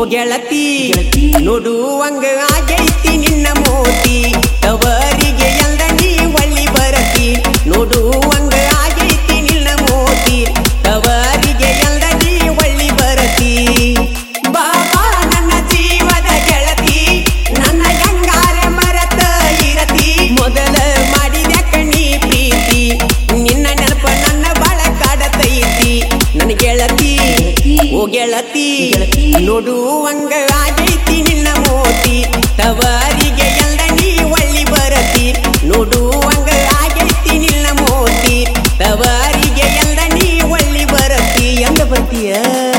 ಗೆಳತಿ ನೋಡುವಂಗ ಆಗೈತಿ ನಿನ್ನ ಮೋತಿ ತವರಿಗೆ ಎಲ್ದ ನೀ ಒಳ್ಳಿ ಬರತಿ ನೋಡುವಂಗ ಆಗೈತಿ ನಿನ್ನ ಮೋತಿ ತವರಿಗೆ ಎಲ್ದ ನೀ ಒಳ್ಳಿ ಬರತಿ ಬಾಬಾ ನನ್ನ ಜೀವದ ಗೆಳತಿ ನನ್ನ ಗಂಗಾರ ಮರತ ಇರತಿ ಮೊದಲ ಮಾಡಿದ ಕಣಿ ಪ್ರೀತಿ ನಿನ್ನ ನೆನಪ ನನ್ನ ಬಾಳ ಕಾಡತೈತಿ ನನ್ನ ಗೆಳತಿ ಓ ಗೆಳತಿ ನೋಡುವಂಗ ಆಗೈತಿ ನಿನ್ನ ಮೋತಿ ತವರಿಗೆ ಎಲ್ಲ ನೀ ಒಳ್ಳಿ ಬರತಿ ನೋಡುವಂಗ ಆಗೈತಿ ನಿನ್ನ ಮೋತಿ ತವರಿಗೆ ಎಲ್ಲ ನೀ ಒಳ್ಳಿ ಬರತಿ ಎಂದ ಬರ್ತೀಯ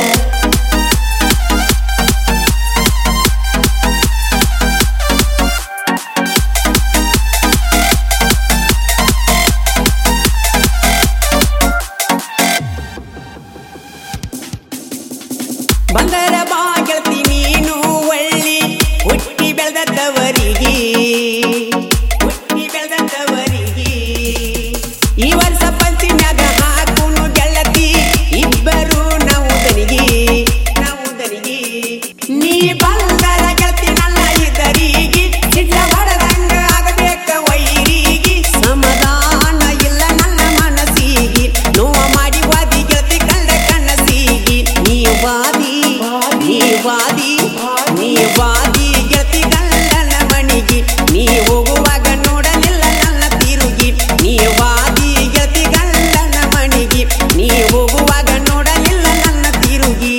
ಬಂದರ ಬಾ ಗೆಳತಿ ನೀನು ಒಳ್ಳಿ ಹುಟ್ಟಿ ಬೆಳೆದವರಿಗೆ ಹುಟ್ಟಿ ಬೆಳೆದವರಿಗೆ ಈ ವರ್ಷ ಪಂಚಿಮ್ಯಾಗ ಹಾಕುನು ಗೆಳತಿ ಇಬ್ಬರು ನಾವು ದನಿಗೆ ನಾವು ದನಿಗೆ ನೀ ಬಂದರ ಗೆಳತಿ ನನ್ನ ಇದ್ದರಿಗೆ ಸಿಡ್ಲ ಬಡದಂಗ ಆಗಬೇಕ ವೈರಿಗೆ ಸಮಾಧಾನ ಇಲ್ಲ ನನ್ನ ಮನಸ್ಸಿಗೆ ನೋವ ಮಾಡಿ ವಾದಿ ಗೆಳತಿ ಕಂಡ ಕನಸಿಗೆ ನೀ ವಾದಿ ನೀ ವಾದಿ ನೀ ವಾದಿ ಗೆಳತಿ ಗಂಡನ ಮಣಿಗೆ ನೀ ಹೋಗುವಾಗ ನೋಡಲಿಲ್ಲ ನನ್ನ ತಿರುಗಿ ನೀ ವಾದಿ ಗೆಳತಿ ಗಂಡನ ಮಣಿಗೆ ನೀ ಹೋಗುವಾಗ ನೋಡಲಿಲ್ಲ ನನ್ನ ತಿರುಗಿ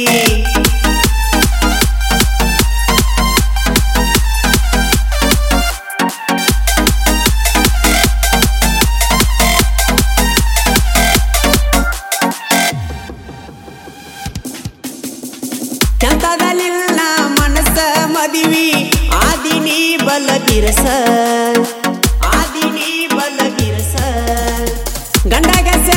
ಚಂದದಲಿಲ್ಲ ಮನಸ್ಸ ಮದಿವಿ ಆದಿನಿ ಬಲಗಿರಸ ಆದಿನಿ ಬಲಗಿರಸ ಗಂಡಗ